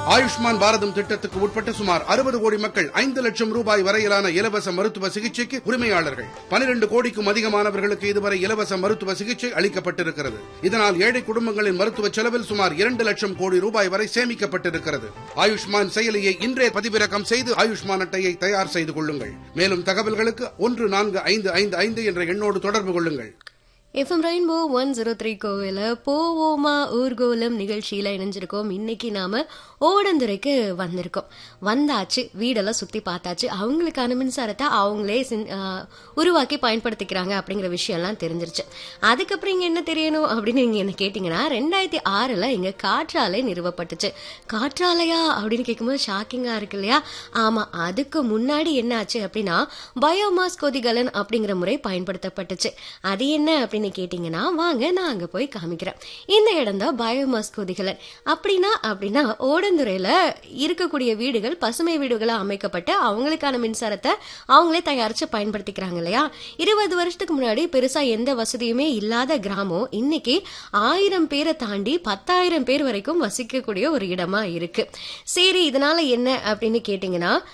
ஆயுஷ்மான் பாரதம் திட்டத்துக்கு உட்பட்ட சுமார் அறுபது கோடி மக்கள் ஐந்து லட்சம் ரூபாய் வரையிலான இலவச மருத்துவ சிகிச்சைக்கு உரிமையாளர்கள் பனிரெண்டு கோடிக்கும் அதிகமானவர்களுக்கு இதுவரை இலவச மருத்துவ சிகிச்சை அளிக்கப்பட்டிருக்கிறது இதனால் ஏழை குடும்பங்களின் மருத்துவ செலவில் சுமார் இரண்டு லட்சம் கோடி ரூபாய் வரை சேமிக்கப்பட்டிருக்கிறது ஆயுஷ்மான் செயலியை இன்றே பதிவிறக்கம் செய்து ஆயுஷ்மான் அட்டையை தயார் செய்து கொள்ளுங்கள் மேலும் தகவல்களுக்கு ஒன்று நான்கு ஐந்து ஐந்து ஐந்து என்ற எண்ணோடு தொடர்பு கொள்ளுங்கள் FM rainbow one zero three கோவில போவோமா ஊர்கோலம் நிகழ்ச்சியில இணைஞ்சிருக்கோம் இன்னைக்கு நாம ஓடந்துரைக்கு வந்திருக்கோம் வந்தாச்சு வீடெல்லாம் சுத்தி பார்த்தாச்சு அவங்களுக்கான மின்சாரத்தை அவங்களே சின்- ஆ, உருவாக்கி பயன்படுத்திக்கிறாங்க அப்படிங்கிற விஷயம்லாம் தெரிஞ்சிருச்சு அதுக்கப்புறம் இங்க என்ன தெரியணும் அப்படின்னு நீங்க என்ன கேட்டீங்கன்னா ரெண்டாயிரத்தி ஆறுல இங்க காற்றாலை நிறுவப்பட்டுச்சு காற்றாலையா அப்படின்னு கேட்கும்போது ஷாக்கிங்கா இருக்கு இல்லையா ஆமா அதுக்கு முன்னாடி என்ன ஆச்சு அப்படின்னா பயோமாஸ் கொதிகலன் அப்படிங்கிற முறை பயன்படுத்தப்பட்டுச்சு அது என்ன அப்படின்னு கேட்டீங்கன்னா வாங்க நான் அங்க போய் காமிக்கிறேன் இந்த இடம் தான் பயோமாஸ் கொதிகலன் அப்படின்னா அப்படின்னா ஓடந்துறையில இருக்கக்கூடிய வீடுகள் பசுமை வீடுகளா அமைக்கப்பட்டு அவங்களுக்கான மின்சாரத்தை அவங்களே தயாரிச்சு பயன்படுத்திக்கிறாங்க இல்லையா இருபது வருஷத்துக்கு முன்னாடி பெருசா எந்த வசதியுமே இல்லாத கிராமம் இன்னைக்கு ஆயிரம் பேரை தாண்டி பத்தாயிரம் பேர் வரைக்கும் வசிக்கக்கூடிய ஒரு இடமா இருக்கு சரி இதனால என்ன அப்படின்னு கேட்டீங்கன்னா